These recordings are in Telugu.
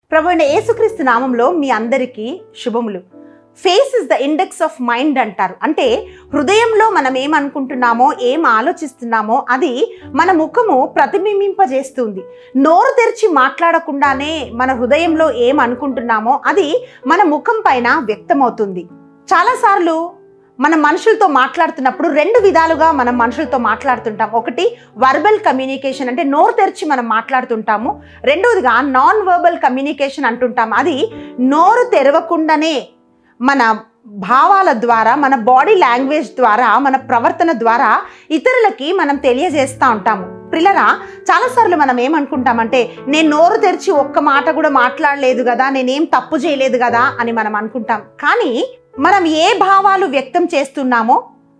ప్రభు అయిన యేసుక్రీస్తు నామంలో మీ అందరికీ శుభములు face is the index of mind అంటారు అంటే హృదయంలో మనం ఏమనుకుంటున్నామో ఏం ఆలోచిస్తున్నామో అది మన ముఖము ప్రతిబింబింపజేస్తుంది నోరు తెరిచి మాట్లాడకుండానే మన హృదయంలో ఏం అనుకుంటున్నామో అది మన ముఖం పైన వ్యక్తమవుతుంది చాలాసార్లు మనం మనుషులతో మాట్లాడుతున్నప్పుడు రెండు విధాలుగా మనం మనుషులతో మాట్లాడుతుంటాం ఒకటి వర్బల్ కమ్యూనికేషన్ అంటే నోరు తెరిచి మనం మాట్లాడుతుంటాము రెండవదిగా నాన్ వర్బల్ కమ్యూనికేషన్ అంటుంటాం అది నోరు తెరవకుండానే మన భావాల ద్వారా మన బాడీ లాంగ్వేజ్ ద్వారా మన ప్రవర్తన ద్వారా ఇతరులకి మనం తెలియజేస్తూ ఉంటాము పిల్లరా చాలాసార్లు మనం ఏమనుకుంటామంటే నేను నోరు తెరిచి ఒక్క మాట కూడా మాట్లాడలేదు కదా నేనేం తప్పు చేయలేదు కదా అని మనం అనుకుంటాం కానీ మనం ఏ భావాలు వ్యక్తం చేస్తున్నామో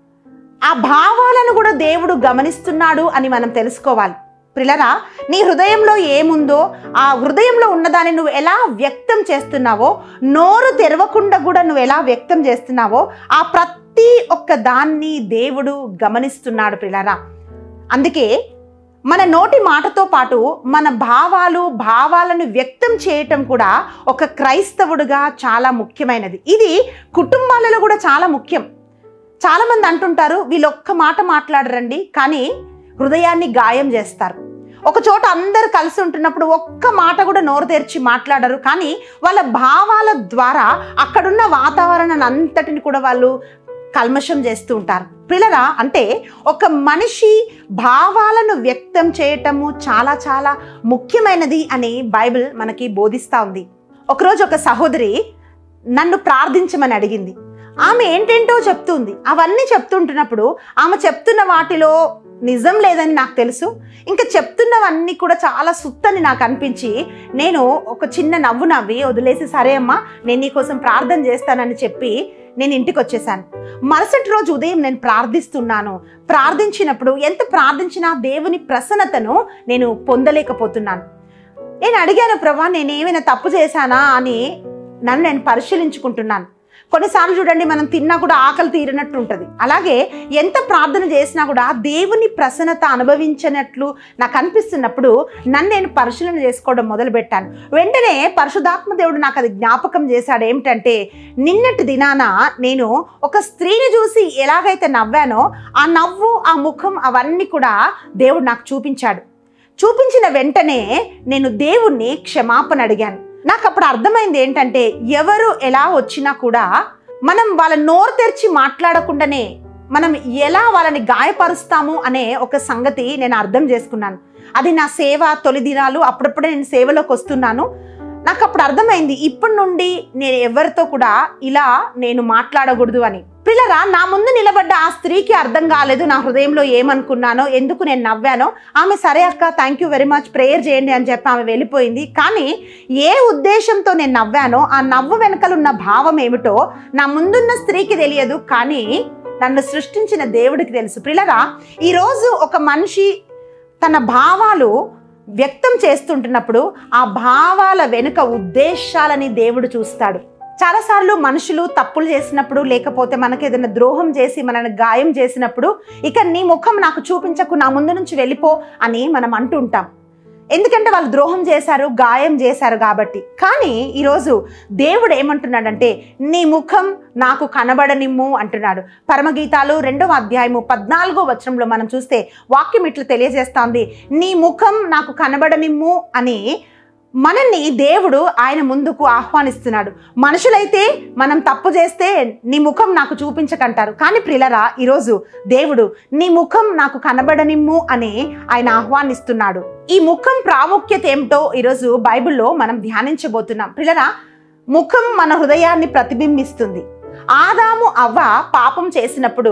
ఆ భావాలను కూడా దేవుడు గమనిస్తున్నాడు అని మనం తెలుసుకోవాలి ప్రిలరా నీ హృదయంలో ఏముందో ఆ హృదయంలో ఉన్నదాన్ని నువ్వు ఎలా వ్యక్తం చేస్తున్నావో నోరు తెరవకుండా కూడా నువ్వు ఎలా వ్యక్తం చేస్తున్నావో ఆ ప్రతి ఒక్క దాన్ని దేవుడు గమనిస్తున్నాడు ప్రిలరా అందుకే మన నోటి మాటతో పాటు మన భావాలు భావాలను వ్యక్తం చేయటం కూడా ఒక క్రైస్తవుడిగా చాలా ముఖ్యమైనది ఇది కుటుంబాలలో కూడా చాలా ముఖ్యం చాలామంది అంటుంటారు వీళ్ళు ఒక్క మాట మాట్లాడరండి కానీ హృదయాన్ని గాయం చేస్తారు ఒక చోట అందరు కలిసి ఉంటున్నప్పుడు ఒక్క మాట కూడా నోరు తెరిచి మాట్లాడరు కానీ వాళ్ళ భావాల ద్వారా అక్కడున్న వాతావరణాన్ని అంతటిని కూడా వాళ్ళు కల్మషం చేస్తూ ఉంటారు పిల్లరా అంటే ఒక మనిషి భావాలను వ్యక్తం చేయటము చాలా చాలా ముఖ్యమైనది అని బైబిల్ మనకి బోధిస్తూ ఉంది ఒకరోజు ఒక సహోదరి నన్ను ప్రార్థించమని అడిగింది ఆమె ఏంటేంటో చెప్తుంది అవన్నీ చెప్తుంటున్నప్పుడు ఆమె చెప్తున్న వాటిలో నిజం లేదని నాకు తెలుసు ఇంకా చెప్తున్నవన్నీ కూడా చాలా సుత్తని నాకు అనిపించి నేను ఒక చిన్న నవ్వు నవ్వి వదిలేసి సరే అమ్మా నేను నీకోసం ప్రార్థన చేస్తానని చెప్పి నేను ఇంటికి వచ్చేసాను మరుసటి రోజు ఉదయం నేను ప్రార్థిస్తున్నాను ప్రార్థించినప్పుడు ఎంత ప్రార్థించినా దేవుని ప్రసన్నతను నేను పొందలేకపోతున్నాను నేను అడిగాను ప్రభా నేను ఏమైనా తప్పు చేశానా అని నన్ను నేను పరిశీలించుకుంటున్నాను కొన్నిసార్లు చూడండి మనం తిన్నా కూడా ఆకలి తీరినట్టు ఉంటుంది అలాగే ఎంత ప్రార్థన చేసినా కూడా దేవుని ప్రసన్నత అనుభవించినట్లు నాకు అనిపిస్తున్నప్పుడు నన్ను నేను పరిశీలన చేసుకోవడం మొదలుపెట్టాను వెంటనే పరిశుధాత్మ దేవుడు నాకు అది జ్ఞాపకం చేశాడు ఏమిటంటే నిన్నటి దినాన నేను ఒక స్త్రీని చూసి ఎలాగైతే నవ్వానో ఆ నవ్వు ఆ ముఖం అవన్నీ కూడా దేవుడు నాకు చూపించాడు చూపించిన వెంటనే నేను దేవుణ్ణి క్షమాపణ అడిగాను నాకు అప్పుడు అర్థమైంది ఏంటంటే ఎవరు ఎలా వచ్చినా కూడా మనం వాళ్ళ నోరు తెరిచి మాట్లాడకుండానే మనం ఎలా వాళ్ళని గాయపరుస్తాము అనే ఒక సంగతి నేను అర్థం చేసుకున్నాను అది నా సేవ తొలి దినాలు అప్పుడప్పుడే నేను సేవలోకి వస్తున్నాను నాకు అప్పుడు అర్థమైంది ఇప్పటి నుండి నేను ఎవరితో కూడా ఇలా నేను మాట్లాడకూడదు అని పిల్లరా నా ముందు నిలబడ్డ ఆ స్త్రీకి అర్థం కాలేదు నా హృదయంలో ఏమనుకున్నానో ఎందుకు నేను నవ్వానో ఆమె సరే అక్క thank you very much prayer చేయండి అని చెప్పి ఆమె వెళ్ళిపోయింది కానీ ఏ ఉద్దేశంతో నేను నవ్వానో ఆ నవ్వు వెనకలున్న భావం ఏమిటో నా ముందున్న స్త్రీకి తెలియదు కానీ నన్ను సృష్టించిన దేవుడికి తెలుసు పిల్లరా ఈరోజు ఒక మనిషి తన భావాలు వ్యక్తం చేస్తుంటున్నప్పుడు ఆ భావాల వెనుక ఉద్దేశాలని దేవుడు చూస్తాడు చాలాసార్లు మనుషులు తప్పులు చేసినప్పుడు లేకపోతే మనకి ఏదైనా ద్రోహం చేసి మనల్ని గాయం చేసినప్పుడు ఇక నీ ముఖం నాకు చూపించకు నా ముందు నుంచి వెళ్ళిపో అని మనం అంటుంటాం ఎందుకంటే వాళ్ళు ద్రోహం చేశారు గాయం చేశారు కాబట్టి కానీ ఈరోజు దేవుడు ఏమంటున్నాడంటే నీ ముఖం నాకు కనబడనిమ్ము అంటున్నాడు పరమగీతాలు రెండవ అధ్యాయము పద్నాలుగో వచనంలో మనం చూస్తే వాక్యం ఇట్లా తెలియజేస్తోంది నీ ముఖం నాకు కనబడనిమ్ము అని మనల్ని దేవుడు ఆయన ముందుకు ఆహ్వానిస్తున్నాడు మనుషులైతే మనం తప్పు చేస్తే నీ ముఖం నాకు చూపించకంటారు కానీ ప్రిలరా ఈరోజు దేవుడు నీ ముఖం నాకు కనబడనిమ్ము అని ఆయన ఆహ్వానిస్తున్నాడు ఈ ముఖం ప్రాముఖ్యత ఏమిటో ఈరోజు బైబిల్లో మనం ధ్యానించబోతున్నాం ప్రిలరా ముఖం మన హృదయాన్ని ప్రతిబింబిస్తుంది ఆదాము అవ్వ పాపం చేసినప్పుడు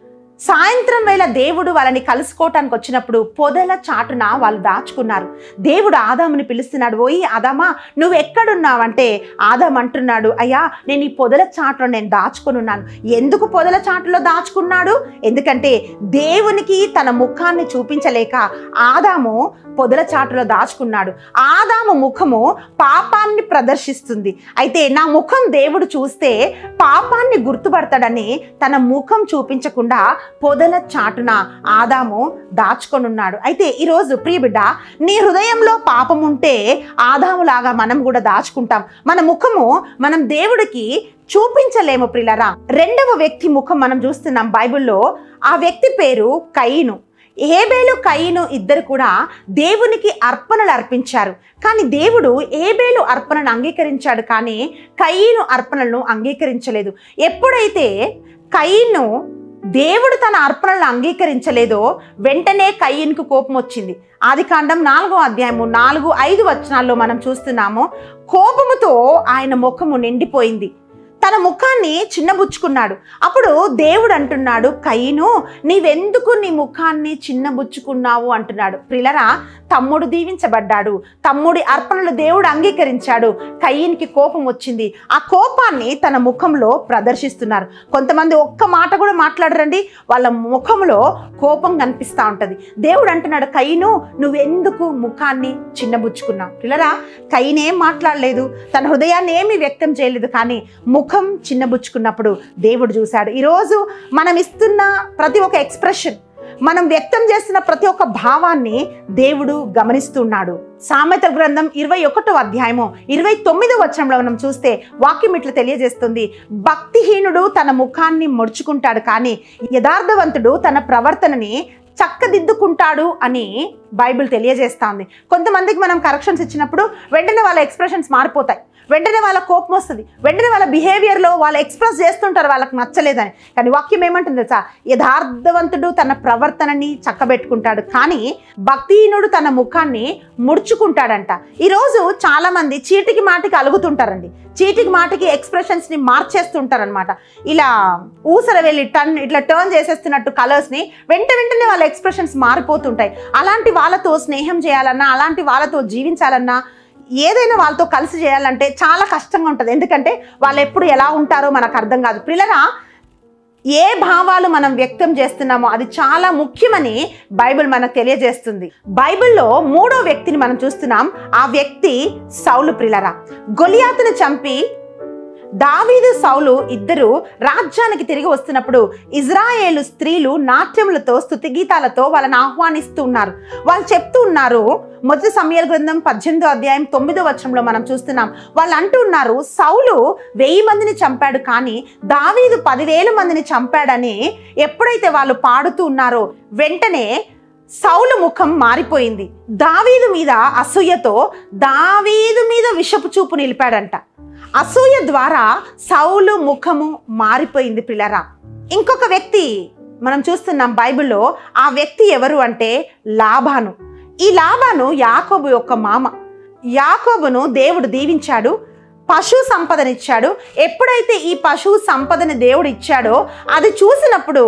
సాయంత్రం వేళ దేవుడు వాళ్ళని కలుసుకోవటానికి వచ్చినప్పుడు పొదల చాటున వాళ్ళు దాచుకున్నారు దేవుడు ఆదాముని పిలుస్తున్నాడు ఓయి ఆదామా నువ్వు ఎక్కడున్నావంటే ఆదాం అంటున్నాడు అయ్యా నేను ఈ పొదల చాటులో నేను దాచుకొని ఉన్నాను ఎందుకు పొదల చాటులో దాచుకున్నాడు ఎందుకంటే దేవునికి తన ముఖాన్ని చూపించలేక ఆదాము పొదల చాటులో దాచుకున్నాడు ఆదాము ముఖము పాపాన్ని ప్రదర్శిస్తుంది అయితే నా ముఖం దేవుడు చూస్తే పాపాన్ని గుర్తుపడతాడని తన ముఖం చూపించకుండా పొదల చాటున ఆదాము దాచుకొనున్నాడు అయితే ఈరోజు ప్రియ బిడ్డ నీ హృదయంలో పాపం ఉంటే ఆదాములాగా మనం కూడా దాచుకుంటాం మన ముఖము మనం దేవుడికి చూపించలేము ప్రిలరా రెండవ వ్యక్తి ముఖం మనం చూస్తున్నాం బైబిల్లో ఆ వ్యక్తి పేరు కయ్యను ఏబేలు కయ్యను ఇద్దరు కూడా దేవునికి అర్పణలు అర్పించారు కానీ దేవుడు ఏబేలు అర్పణను అంగీకరించాడు కానీ కయ్యను అర్పణలను అంగీకరించలేదు ఎప్పుడైతే కయ్యను దేవుడు తన అర్పణలను అంగీకరించలేదో వెంటనే కయ్యన్కు కోపం వచ్చింది ఆది కాండం నాలుగో అధ్యాయము నాలుగు ఐదు వచనాల్లో మనం చూస్తున్నాము కోపముతో ఆయన ముఖము నిండిపోయింది తన ముఖాన్ని చిన్నబుచ్చుకున్నాడు అప్పుడు దేవుడు అంటున్నాడు కయ్యను నీవెందుకు నీ ముఖాన్ని చిన్నబుచ్చుకున్నావు అంటున్నాడు ప్రిలరా తమ్ముడు దీవించబడ్డాడు తమ్ముడి అర్పణలు దేవుడు అంగీకరించాడు కయ్యనికి కోపం వచ్చింది ఆ కోపాన్ని తన ముఖంలో ప్రదర్శిస్తున్నారు కొంతమంది ఒక్క మాట కూడా మాట్లాడరండి వాళ్ళ ముఖంలో కోపం కనిపిస్తూ ఉంటుంది దేవుడు అంటున్నాడు కయ్యను నువ్వెందుకు ముఖాన్ని చిన్నబుచ్చుకున్నావు పిల్లరా కయ్యనేం మాట్లాడలేదు తన హృదయాన్ని ఏమీ వ్యక్తం చేయలేదు కానీ ముఖం చిన్నబుచ్చుకున్నప్పుడు దేవుడు చూశాడు ఈరోజు మనం ఇస్తున్న ప్రతి ఒక్క ఎక్స్ప్రెషన్ మనం వ్యక్తం చేస్తున్న ప్రతి ఒక్క భావాన్ని దేవుడు గమనిస్తున్నాడు సామెత గ్రంథం ఇరవై ఒకటో అధ్యాయము ఇరవై తొమ్మిదో వచనంలో మనం చూస్తే వాక్యం ఇట్లా తెలియజేస్తుంది భక్తిహీనుడు తన ముఖాన్ని ముడుచుకుంటాడు కానీ యథార్థవంతుడు తన ప్రవర్తనని చక్కదిద్దుకుంటాడు అని బైబిల్ తెలియజేస్తుంది కొంతమందికి మనం కరెక్షన్స్ ఇచ్చినప్పుడు వెంటనే వాళ్ళ ఎక్స్ప్రెషన్స్ మారిపోతాయి వెంటనే వాళ్ళ కోపం వస్తుంది వెంటనే వాళ్ళ బిహేవియర్లో వాళ్ళు ఎక్స్ప్రెస్ చేస్తుంటారు వాళ్ళకి నచ్చలేదని కానీ వాక్యం ఏమంటుంది తెలుసా యథార్థవంతుడు తన ప్రవర్తనని చక్కబెట్టుకుంటాడు కానీ భక్తిహీనుడు తన ముఖాన్ని ముడుచుకుంటాడంట ఈరోజు చాలామంది చీటికి మాటికి అలుగుతుంటారండి చీటికి మాటికి ఎక్స్ప్రెషన్స్ని మార్చేస్తుంటారనమాట ఇలా ఊసర వెళ్ళి టర్న్ ఇట్లా టర్న్ చేసేస్తున్నట్టు కలర్స్ని వెంట వెంటనే వాళ్ళ ఎక్స్ప్రెషన్స్ మారిపోతుంటాయి అలాంటి వాళ్ళతో స్నేహం చేయాలన్నా అలాంటి వాళ్ళతో జీవించాలన్నా ఏదైనా వాళ్ళతో కలిసి చేయాలంటే చాలా కష్టంగా ఉంటుంది ఎందుకంటే వాళ్ళు ఎప్పుడు ఎలా ఉంటారో మనకు అర్థం కాదు పిల్లరా ఏ భావాలు మనం వ్యక్తం చేస్తున్నామో అది చాలా ముఖ్యమని బైబిల్ మనకు తెలియజేస్తుంది బైబిల్లో మూడో వ్యక్తిని మనం చూస్తున్నాం ఆ వ్యక్తి సౌలు ప్రిలరా గొలియాతును చంపి దావీదు సౌలు ఇద్దరు రాజ్యానికి తిరిగి వస్తున్నప్పుడు ఇజ్రాయేలు స్త్రీలు నాట్యములతో స్థుతి గీతాలతో వాళ్ళని ఆహ్వానిస్తూ ఉన్నారు వాళ్ళు చెప్తూ ఉన్నారు మొదటి సమయాల గ్రంథం పద్దెనిమిదో అధ్యాయం తొమ్మిదో వచనంలో మనం చూస్తున్నాం వాళ్ళు అంటూ ఉన్నారు సౌలు వెయ్యి మందిని చంపాడు కానీ దావీదు పదివేల మందిని చంపాడని ఎప్పుడైతే వాళ్ళు పాడుతూ ఉన్నారో వెంటనే సౌలు ముఖం మారిపోయింది దావీదు మీద అసూయతో దావీదు మీద విషపు చూపు నిలిపాడంట అసూయ ద్వారా సౌలు ముఖము మారిపోయింది పిల్లరా ఇంకొక వ్యక్తి మనం చూస్తున్నాం బైబిల్లో ఆ వ్యక్తి ఎవరు అంటే లాభాను ఈ లాభాను యాకోబు యొక్క మామ యాకోబును దేవుడు దీవించాడు పశు సంపదనిచ్చాడు ఎప్పుడైతే ఈ పశు సంపదని దేవుడు ఇచ్చాడో అది చూసినప్పుడు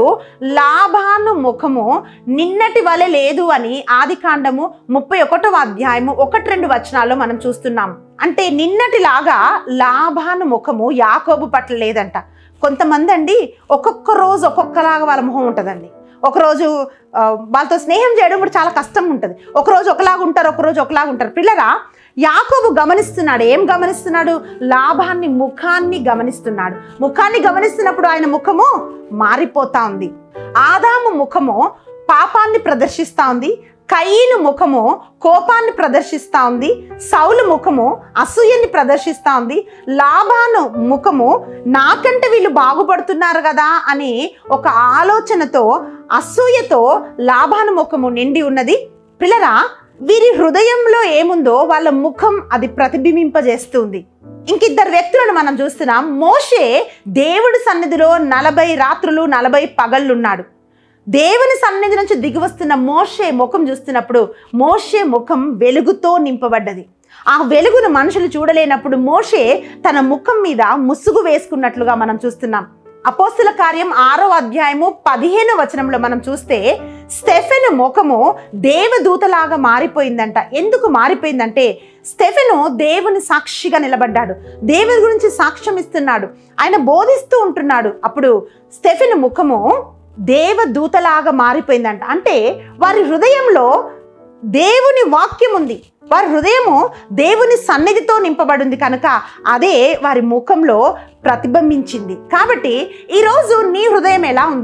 లాభాను ముఖము నిన్నటి వలె లేదు అని ఆది కాండము ముప్పై ఒకటవ అధ్యాయము ఒకటి రెండు వచనాల్లో మనం చూస్తున్నాం అంటే నిన్నటిలాగా లాభాను ముఖము యాకోబు పట్ల లేదంట కొంతమంది అండి ఒక్కొక్క రోజు ఒక్కొక్కలాగా వాళ్ళ ముఖం ఉంటుందండి ఒకరోజు ఆ, వాళ్ళతో స్నేహం చేయడం కూడా చాలా కష్టం ఉంటుంది ఒకరోజు ఒకలాగా ఉంటారు ఒకరోజు ఒకలాగా ఉంటారు పిల్లరా యాకోబు గమనిస్తున్నాడు ఏం గమనిస్తున్నాడు లాభాన్ని ముఖాన్ని గమనిస్తున్నాడు ముఖాన్ని గమనిస్తున్నప్పుడు ఆయన ముఖము మారిపోతా ఉంది ఆదాము ముఖము పాపాన్ని ప్రదర్శిస్తా ఉంది కయ్యను ముఖము కోపాన్ని ప్రదర్శిస్తా ఉంది సౌలు ముఖము అసూయని ప్రదర్శిస్తా ఉంది లాభాను ముఖము నాకంటే వీళ్ళు బాగుపడుతున్నారు కదా అని ఒక ఆలోచనతో అసూయతో లాభాను ముఖము నిండి ఉన్నది పిల్లరా వీరి హృదయంలో ఏముందో వాళ్ళ ముఖం అది ప్రతిబింబింపజేస్తుంది ఇంకిద్దరు వ్యక్తులను మనం చూస్తున్నాం మోషే దేవుడి సన్నిధిలో నలభై రాత్రులు నలభై పగళ్ళున్నాడు దేవుని సన్నిధి నుంచి దిగి వస్తున్న మోషే ముఖం చూస్తున్నప్పుడు మోషే ముఖం వెలుగుతో నింపబడ్డది ఆ వెలుగును మనుషులు చూడలేనప్పుడు మోషే తన ముఖం మీద ముసుగు వేసుకున్నట్లుగా మనం చూస్తున్నాం అపోస్తుల కార్యం ఆరో అధ్యాయము పదిహేను వచనంలో మనం చూస్తే స్టెఫెను ముఖము దేవదూతలాగా మారిపోయిందంట ఎందుకు మారిపోయిందంటే స్టెఫెను దేవుని సాక్షిగా నిలబడ్డాడు దేవుని గురించి సాక్ష్యం ఇస్తున్నాడు ఆయన బోధిస్తూ ఉంటున్నాడు అప్పుడు స్టెఫెను ముఖము దేవదూతలాగా మారిపోయిందంట అంటే వారి హృదయంలో దేవుని వాక్యం ఉంది వారి హృదయము దేవుని సన్నిధితో నింపబడింది కనుక అదే వారి ముఖంలో ప్రతిబింబించింది కాబట్టి ఈరోజు నీ హృదయం ఎలా ఉంది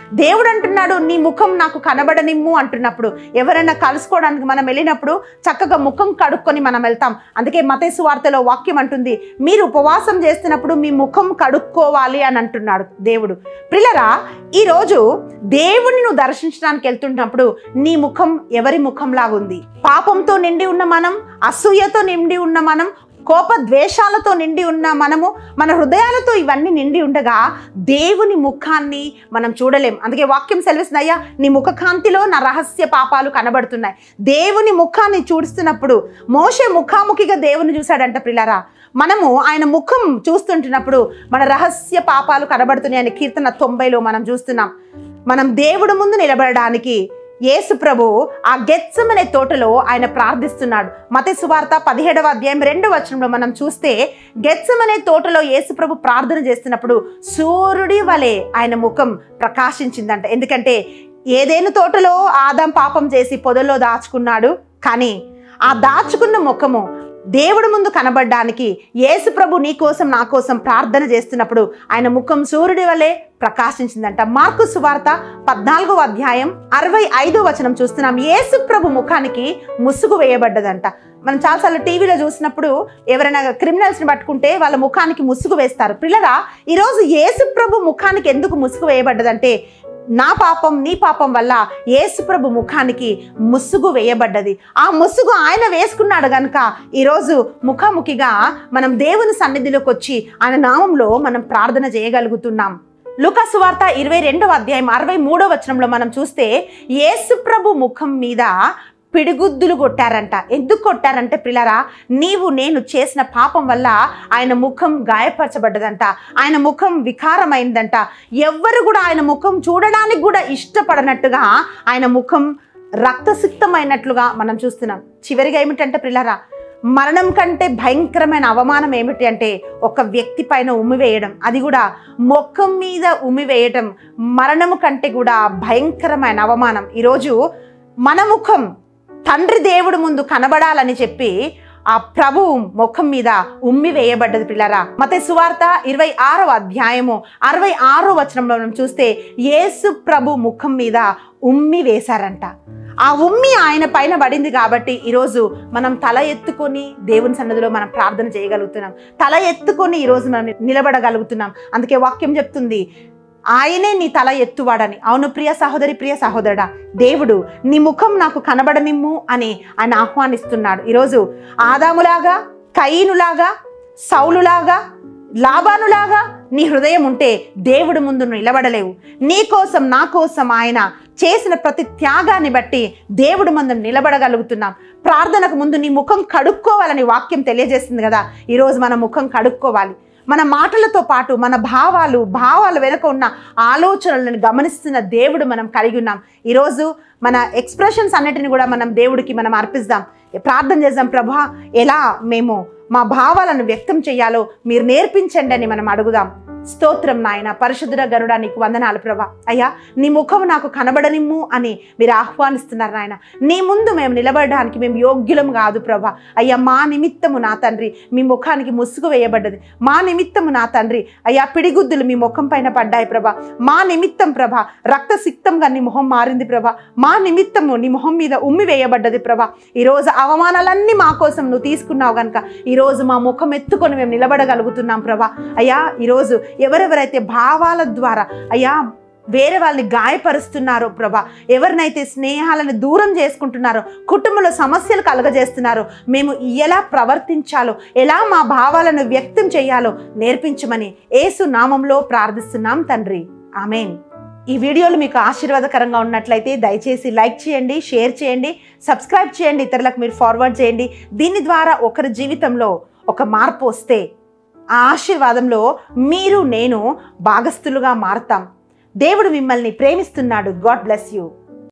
దేవుడు అంటున్నాడు నీ ముఖం నాకు కనబడనిమ్ము అంటున్నప్పుడు ఎవరైనా కలుసుకోవడానికి మనం వెళ్ళినప్పుడు చక్కగా ముఖం కడుక్కొని మనం వెళ్తాం అందుకే మతేసు వార్తలో వాక్యం అంటుంది మీరు ఉపవాసం చేస్తున్నప్పుడు మీ ముఖం కడుక్కోవాలి అని అంటున్నాడు దేవుడు ప్రిలరా ఈరోజు దేవుని నువ్వు దర్శించడానికి వెళ్తున్నప్పుడు నీ ముఖం ఎవరి ముఖంలాగా ఉంది పాపంతో నిండి ఉన్న మనం అసూయతో నిండి ఉన్న మనం కోప ద్వేషాలతో నిండి ఉన్న మనము మన హృదయాలతో ఇవన్నీ నిండి ఉండగా దేవుని ముఖాన్ని మనం చూడలేం అందుకే వాక్యం సెలవిస్తుంది అయ్యా నీ ముఖకాంతిలో నా రహస్య పాపాలు కనబడుతున్నాయి దేవుని ముఖాన్ని చూస్తున్నప్పుడు మోషే ముఖాముఖిగా దేవుని చూశాడంట పిల్లరా మనము ఆయన ముఖం చూస్తుంటున్నప్పుడు మన రహస్య పాపాలు కనబడుతున్నాయి అనే కీర్తన తొంభైలో మనం చూస్తున్నాం మనం దేవుడు ముందు నిలబడడానికి యేసు ప్రభు ఆ గెత్సమనే తోటలో ఆయన ప్రార్థిస్తున్నాడు మత సువార్త పదిహేడవ అధ్యాయం రెండవ వచనంలో మనం చూస్తే గెత్సమనే తోటలో యేసు ప్రభు ప్రార్థన చేస్తున్నప్పుడు సూర్యుడి వలె ఆయన ముఖం ప్రకాశించిందంట ఎందుకంటే ఏదేను తోటలో ఆదాం పాపం చేసి పొదల్లో దాచుకున్నాడు కానీ ఆ దాచుకున్న ముఖము దేవుడు ముందు కనబడడానికి యేసు ప్రభు నీ కోసం నా కోసం ప్రార్థన చేస్తున్నప్పుడు ఆయన ముఖం సూర్యుడి వలె ప్రకాశించిందంట మార్కు సువార్త పద్నాలుగో అధ్యాయం అరవై ఐదో వచనం చూస్తున్నాం యేసు ప్రభు ముఖానికి ముసుగు వేయబడ్డదంట మనం చాలాసార్లు టీవీలో చూసినప్పుడు ఎవరైనా క్రిమినల్స్ని పట్టుకుంటే వాళ్ళ ముఖానికి ముసుగు వేస్తారు పిల్లగా ఈరోజు యేసు ప్రభు ముఖానికి ఎందుకు ముసుగు వేయబడ్డదంటే నా పాపం నీ పాపం వల్ల యేసుప్రభు ముఖానికి ముసుగు వేయబడ్డది ఆ ముసుగు ఆయన వేసుకున్నాడు గనుక ఈరోజు ముఖాముఖిగా మనం దేవుని సన్నిధిలోకి వచ్చి ఆయన నామంలో మనం ప్రార్థన చేయగలుగుతున్నాం లుకాసు వార్త ఇరవై రెండవ అధ్యాయం అరవై మూడవ వచనంలో మనం చూస్తే యేసుప్రభు ముఖం మీద పిడిగుద్దులు కొట్టారంట ఎందుకు కొట్టారంటే పిల్లరా నీవు నేను చేసిన పాపం వల్ల ఆయన ముఖం గాయపరచబడ్డదంట ఆయన ముఖం వికారమైందంట ఎవ్వరు కూడా ఆయన ముఖం చూడడానికి కూడా ఇష్టపడనట్టుగా ఆయన ముఖం రక్తసిక్తమైనట్లుగా మనం చూస్తున్నాం చివరిగా ఏమిటంటే పిల్లరా మరణం కంటే భయంకరమైన అవమానం ఏమిటి అంటే ఒక వ్యక్తి పైన ఉమ్మివేయడం అది కూడా మొఖం మీద ఉమ్మివేయడం మరణము కంటే కూడా భయంకరమైన అవమానం ఈరోజు మన ముఖం తండ్రి దేవుడు ముందు కనబడాలని చెప్పి ఆ ప్రభు ముఖం మీద ఉమ్మి వేయబడ్డది పిల్లరా మత సువార్త ఇరవై ఆరవ అధ్యాయము అరవై ఆరో వచనంలో మనం చూస్తే యేసు ప్రభు ముఖం మీద ఉమ్మి వేశారంట ఆ ఉమ్మి ఆయన పైన పడింది కాబట్టి ఈరోజు మనం తల ఎత్తుకొని దేవుని సన్నదిలో మనం ప్రార్థన చేయగలుగుతున్నాం తల ఎత్తుకొని ఈరోజు మనం నిలబడగలుగుతున్నాం అందుకే వాక్యం చెప్తుంది ఆయనే నీ తల ఎత్తువాడని అవును ప్రియ సహోదరి ప్రియ సహోదరుడా దేవుడు నీ ముఖం నాకు కనబడనిమ్ము అని ఆయన ఆహ్వానిస్తున్నాడు ఈరోజు ఆదాములాగా కయీనులాగా సౌలులాగా లాభానులాగా నీ హృదయం ఉంటే దేవుడు ముందు నువ్వు నిలబడలేవు నీ కోసం నా కోసం ఆయన చేసిన ప్రతి త్యాగాన్ని బట్టి దేవుడు ముందు నిలబడగలుగుతున్నాం ప్రార్థనకు ముందు నీ ముఖం కడుక్కోవాలని వాక్యం తెలియజేస్తుంది కదా ఈరోజు మన ముఖం కడుక్కోవాలి మన మాటలతో పాటు మన భావాలు భావాల వెనుక ఉన్న ఆలోచనలను గమనిస్తున్న దేవుడు మనం కలిగి ఉన్నాం ఈరోజు మన ఎక్స్ప్రెషన్స్ అన్నిటిని కూడా మనం దేవుడికి మనం అర్పిస్తాం ప్రార్థన చేద్దాం ప్రభా ఎలా మేము మా భావాలను వ్యక్తం చేయాలో మీరు నేర్పించండి అని మనం అడుగుదాం స్తోత్రం నాయన పరిశుద్ధుడ గరుడా నీకు వందనాలు ప్రభా అయ్యా నీ ముఖం నాకు కనబడనిమ్ము అని మీరు ఆహ్వానిస్తున్నారు నాయన నీ ముందు మేము నిలబడడానికి మేము యోగ్యులం కాదు ప్రభా అయ్యా మా నిమిత్తము నా తండ్రి మీ ముఖానికి ముసుగు వేయబడ్డది మా నిమిత్తము నా తండ్రి అయ్యా పిడిగుద్దులు మీ ముఖం పైన పడ్డాయి ప్రభా మా నిమిత్తం ప్రభా రక్తసిక్తంగా నీ మొహం మారింది ప్రభా మా నిమిత్తము నీ మొహం మీద ఉమ్మి వేయబడ్డది ప్రభా ఈరోజు అవమానాలన్నీ మా కోసం నువ్వు తీసుకున్నావు కనుక ఈరోజు మా ముఖం ఎత్తుకొని మేము నిలబడగలుగుతున్నాం ప్రభా అయ్యా ఈరోజు ఎవరెవరైతే భావాల ద్వారా అయ్యా వేరే వాళ్ళని గాయపరుస్తున్నారో ప్రభా ఎవరినైతే స్నేహాలను దూరం చేసుకుంటున్నారో కుటుంబంలో సమస్యలు కలగజేస్తున్నారో మేము ఎలా ప్రవర్తించాలో ఎలా మా భావాలను వ్యక్తం చేయాలో నేర్పించమని ఏసు నామంలో ప్రార్థిస్తున్నాం తండ్రి ఆమెన్ ఈ వీడియోలు మీకు ఆశీర్వాదకరంగా ఉన్నట్లయితే దయచేసి లైక్ చేయండి షేర్ చేయండి సబ్స్క్రైబ్ చేయండి ఇతరులకు మీరు ఫార్వర్డ్ చేయండి దీని ద్వారా ఒకరి జీవితంలో ఒక మార్పు వస్తే ఆ ఆశీర్వాదంలో మీరు నేను భాగస్థులుగా మారుతాం దేవుడు మిమ్మల్ని ప్రేమిస్తున్నాడు గాడ్ బ్లెస్ యూ